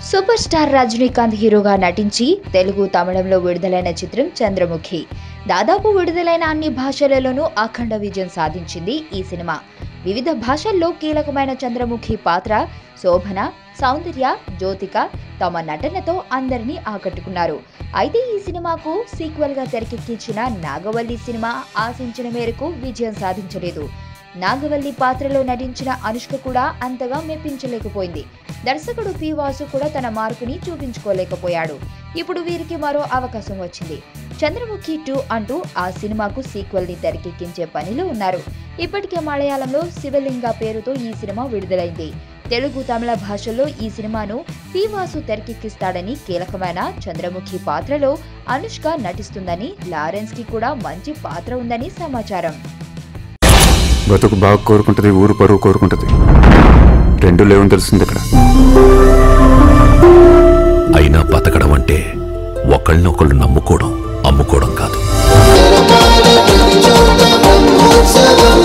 super star Rajinikanth హీరోగా నటించి తెలుగు తమిళంలో విడుదలైన చిత్రం చంద్రముఖి దాదాపు విడుదలైన అన్ని భాషలలోనూ అఖండ విజయం సాధించింది ఈ సినిమా వివిధ భాషల్లో కీలకమైన చంద్రముఖి పాత్ర శోభన సౌందర్య జ్యోతిక తమ నటనతో అందరినీ ఆకట్టుకున్నారు అయితే ఈ సినిమాకు సీక్వెల్ గా తెరకెక్కించిన నాగవల్లి సినిమా ఆశించిన మేరకు విజయం సాధించలేదు నాగవల్లి పాత్రలో నటించిన అనుష్క కూడా అంతగా మెప్పించలేకపోయింది దర్శకుడు పి వాసు కూడా తన మార్కుని చూపించుకోలేకపోయాడు ఇప్పుడు వీరికి మరో అవకాశం వచ్చింది చంద్రముఖి టూ అంటూ ఆ సినిమాకు సీక్వెల్ ని తెరకెక్కించే పనిలో ఉన్నారు ఇప్పటికే మలయాళంలో శివలింగ పేరుతో ఈ సినిమా విడుదలైంది తెలుగు తమిళ భాషల్లో ఈ సినిమాను పి వాసు తెరకెక్కిస్తాడని కీలకమైన చంద్రముఖి పాత్రలో అనుష్క నటిస్తుందని లారెన్స్ కి కూడా మంచి పాత్ర ఉందని సమాచారం బతుకు బాగా కోరుకుంటది ఊరు పరువు కోరుకుంటది రెండు లేవని తెలుస్తుంది ఇక్కడ అయినా బతకడం అంటే ఒకళ్ళనొకళ్ళు నమ్ముకోవడం అమ్ముకోవడం కాదు Sarah